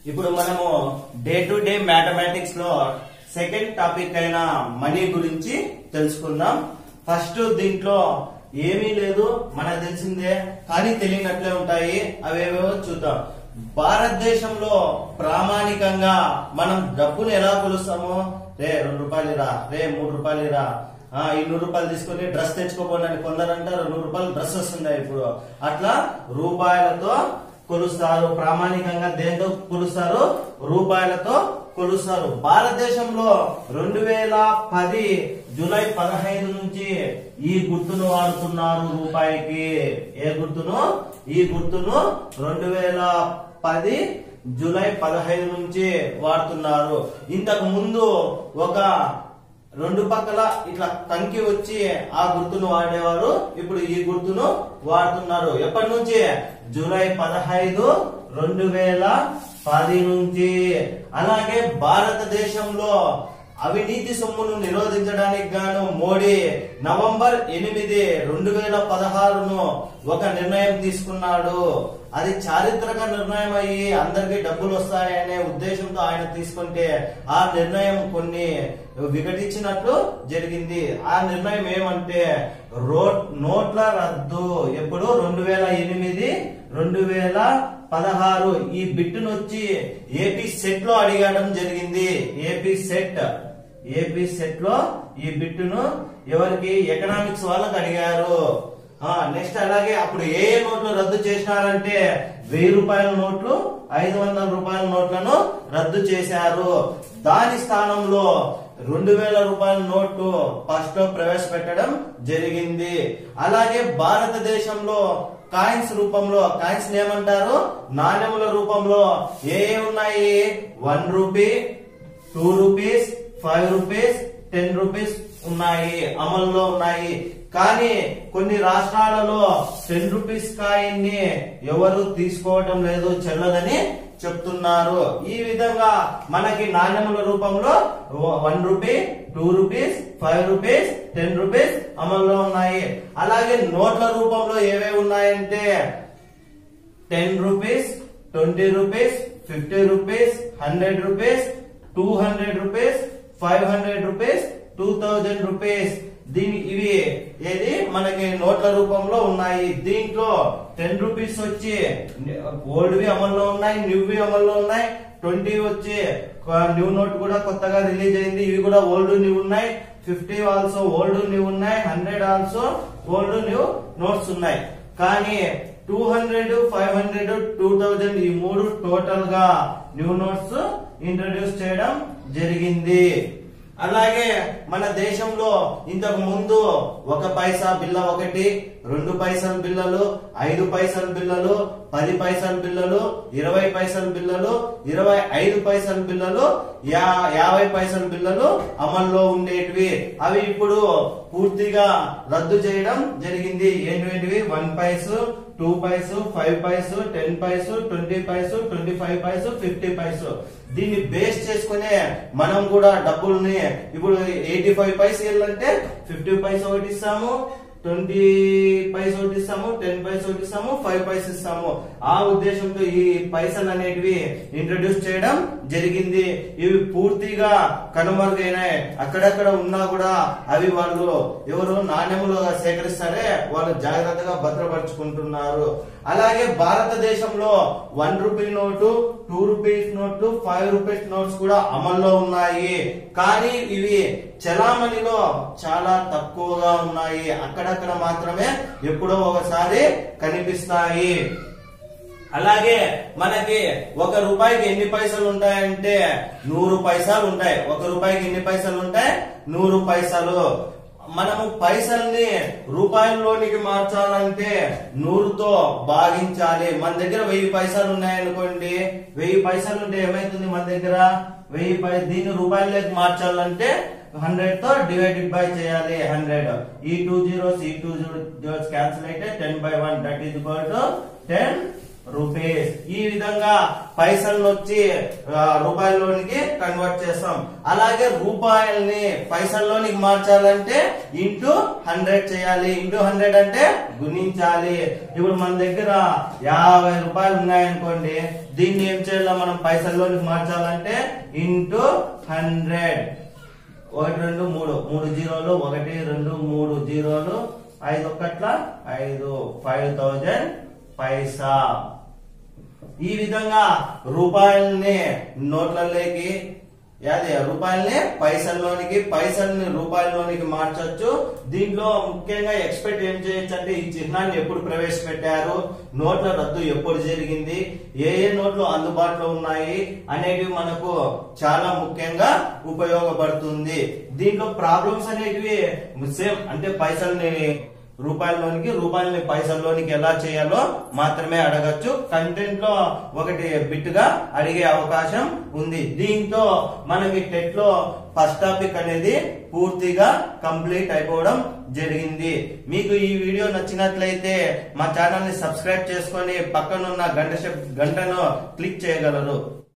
ఇప్పుడు మనము day to day mathematics లో సెకండ్ టాపిక్ అయిన మనీ గురించి తెలుసుకుందాం ఫస్ట్ దీంట్లో ఏమీ లేదు మనకు తెలిసిందే కానీ తెలియనట్లే ఉంటాయి అవేవేవో చూద్దాం భారతదేశంలో ప్రామాణికంగా మనం డబ్బును ఎలా కొలుస్తాము రే రెండు రూపాయలు ఇరా రే మూడు రూపాయలు ఇరా ఆ, ఈ నూరు రూపాయలు తీసుకొని డ్రెస్ తెచ్చుకోపోండి అని కొందరు అంటారు నూరు రూపాయలు డ్రెస్ వస్తున్నాయి ఇప్పుడు అట్లా రూపాయలతో కొలుస్తారు ప్రామాణికంగా దేంతో కొలుస్తారు రూపాయలతో కొలుస్తారు భారతదేశంలో రెండు వేల పది జూలై పదహైదు నుంచి ఈ గుర్తును వాడుతున్నారు రూపాయికి ఏ గుర్తును ఈ గుర్తును రెండు వేల పది జూలై పదహైదు నుంచి వాడుతున్నారు ఇంతకు ముందు ఒక రెండు పక్కల ఇట్లా కంకి వచ్చి ఆ గుర్తును వాడేవారు ఇప్పుడు ఈ గుర్తును వాడుతున్నారు ఎప్పటి నుంచి జూలై పదహైదు రెండు వేల పది నుంచి అలాగే భారతదేశంలో అవినీతి సొమ్మును నిరోధించడానికి గాను మోడీ నవంబర్ ఎనిమిది రెండు వేల పదహారును ఒక నిర్ణయం తీసుకున్నాడు అది చారిత్రక నిర్ణయం అయ్యి అందరికి డబ్బులు వస్తాయనే ఉద్దేశంతో ఆయన తీసుకుంటే ఆ నిర్ణయం కొన్ని విఘటించినట్లు జరిగింది ఆ నిర్ణయం ఏమంటే రోడ్ నోట్ల రద్దు ఎప్పుడు రెండు వేల ఎనిమిది రెండు వేల పదహారు ఈ బిట్టును వచ్చి ఏపీ సెట్ లో అడిగడం జరిగింది ఏపీ సెట్ ఏపీ సెట్ లో ఈ బిట్టును ఎవరికి ఎకనామిక్స్ వాళ్ళకి అడిగారు నెక్స్ట్ అలాగే అప్పుడు ఏ ఏ నోట్లు రద్దు చేసినారంటే వెయ్యి రూపాయల నోట్లు ఐదు వందల రూపాయల నోట్లను రద్దు చేశారు దాని స్థానంలో రెండు వేల రూపాయల నోటు ఫస్ట్ లో ప్రవేశపెట్టడం జరిగింది అలాగే భారతదేశంలో కాయిన్స్ రూపంలో కాయిన్స్ ఏమంటారు నాణ్యముల రూపంలో ఏ ఏ ఉన్నాయి one rupee two rupees five rupees ten rupees ఉన్నాయి అమల్లో ఉన్నాయి కానీ కొన్ని రాష్ట్రాలలో టెన్ రూపీస్ కాయిన్ ని ఎవరు తీసుకోవటం లేదు చెల్లదని చెప్తున్నారు ఈ విధంగా మనకి నాణ్యముల రూపంలో one rupee two rupees five rupees ten rupees అమల్లో ఉన్నాయి అలాగే నోట్ల రూపంలో ఏవేవి ఉన్నాయంటే ten rupees twenty rupees fifty rupees hundred rupees two hundred rupees five hundred rupees two thousand rupees దీని ఇవి ఏది మనకి నోట్ల రూపంలో ఉన్నాయి దీంట్లో టెన్ రూపీస్ వచ్చి ఓల్డ్ వి అమల్లో ఉన్నాయి న్యూ వి అమల్లో ఉన్నాయి ట్వంటీ వచ్చి న్యూ నోట్ కూడా కొత్తగా రిలీజ్ అయింది ఇవి కూడా ఓల్డ్ న్యూ ఉన్నాయి ఫిఫ్టీ ఆల్సో ఓల్డ్ న్యూ ఉన్నాయి hundred also old new notes ఉన్నాయి కానీ two hundred five hundred two thousand ఈ మూడు టోటల్ గా న్యూ నోట్స్ ఇంట్రడ్యూస్ చేయడం జరిగింది అలాగే మన దేశంలో ఇంతకు ముందు ఒక పైసా బిల్ల ఒకటి రెండు పైసల బిల్లలు ఐదు పైసల బిల్లలు పది పైసల బిల్లలు ఇరవై పైసల బిల్లలు ఇరవై ఐదు పైసల బిల్లలు యా- యాభై పైసల బిల్లలు అమల్లో ఉండేటివి అవి ఇప్పుడు పూర్తిగా రద్దు చేయడం జరిగింది ఏంటివి one paise two paise five paise ten paise twenty paise twenty five paise fifty paise దీన్ని బేస్ చేసుకునే మనం కూడా డబ్బుల్ని ఇప్పుడు ఎయిటీ ఫైవ్ పైసలు వెళ్ళంటే ఫిఫ్టీ పైస ఒకటి ఇస్తాము ట్వంటీ పైస ఒకటి ఇస్తాము టెన్ పైస ఒకటి ఇస్తాము ఫైవ్ పైస ఇస్తాము ఆ ఉద్దేశంతో ఈ పైసలు అనేటివి ఇంట్రడ్యూస్ చేయడం జరిగింది ఇవి పూర్తిగా కనుమరుగైనాయి అక్కడక్కడ ఉన్నా కూడా అవి వాళ్ళు ఎవరు నాణ్యములుగా సేకరిస్తారే వాళ్ళు జాగ్రత్తగా భద్రపరుచుకుంటున్నారు అలాగే భారతదేశంలో one rupee note two rupees నోట్లు ఫైవ్ రూపీస్ నోట్స్ కూడా అమల్లో ఉన్నాయి కానీ ఇవి చలామణిలో చాలా తక్కువగా ఉన్నాయి అక్కడక్కడ మాత్రమే ఎప్పుడో ఒకసారి కనిపిస్తాయి అలాగే మనకి ఒక రూపాయికి ఎన్ని పైసలు ఉంటాయంటే నూరు పైసలు ఉంటాయి ఒక రూపాయికి ఎన్ని పైసలు ఉంటాయి నూరు పైసలు మనము పైసల్ని రూపాయల్లోనికి మార్చాలంటే నూరుతో భాగించాలి మన దగ్గర వెయ్యి పైసలు ఉన్నాయనుకోండి వెయ్యి పైసలు ఉంటే ఏమైతుంది మన దగ్గర వెయ్యి పై దీన్ని రూపాయలలోకి మార్చాలంటే హండ్రెడ్ తో డివైడెడ్ బై చేయాలి హండ్రెడ్ ఈ టూ జీరోస్ ఈ టూ జీరోస్ క్యాన్సిల్ అయితే ten by one that is equal to ten rupees ఈ విధంగా పైసలను వచ్చి ఆ, రూపాయల్లోనికి కన్వర్ట్ చేస్తాం అలాగే రూపాయల్ని పైసల్లోనికి మార్చాలంటే ఇంటూ హండ్రెడ్ చేయాలి ఇంటూ హండ్రెడ్ అంటే గుణించాలి ఇప్పుడు మన దగ్గర యాభై రూపాయలు ఉన్నాయనుకోండి దీన్ని ఏం చేయాలి మనం పైసల్లోనికి మార్చాలంటే ఇంటూ హండ్రెడ్ ఒకటి రెండు మూడు మూడు జీరోలు ఒకటి రెండు మూడు జీరోలు ఐదు ఒకట్ల ఐదు ఫైవ్ థౌజండ్ పైసా ఈ విధంగా రూపాయల్ని నోట్లలోకి అదే రూపాయల్ని పైసల్లోనికి పైసల్ని రూపాయల్లోనికి మార్చొచ్చు దీంట్లో ముఖ్యంగా ఎక్స్పెక్ట్ ఏం చేయొచ్చు అంటే ఈ చిహ్నాన్ని ఎప్పుడు ప్రవేశపెట్టారు నోట్ల రద్దు ఎప్పుడు జరిగింది ఏ ఏ నోట్లు అందుబాటులో ఉన్నాయి అనేటివి మనకు చాలా ముఖ్యంగా ఉపయోగపడుతుంది దీంట్లో ప్రాబ్లమ్స్ అనేటివి సేమ్ అంటే పైసల్ని రూపాయల్లోనికి రూపాయలని పైసల్లోనికి ఎలా చేయాలో మాత్రమే అడగచ్చు కంటెంట్ లో ఒకటి బిట్ గా అడిగే అవకాశం ఉంది దీంతో మనకి టెట్ లో ఫస్ట్ టాపిక్ అనేది పూర్తిగా కంప్లీట్ అయిపోవడం జరిగింది మీకు ఈ వీడియో నచ్చినట్లయితే మా ఛానల్ ని సబ్స్క్రైబ్ చేసుకొని పక్కనున్న గంట శబ్- గంటను క్లిక్ చేయగలరు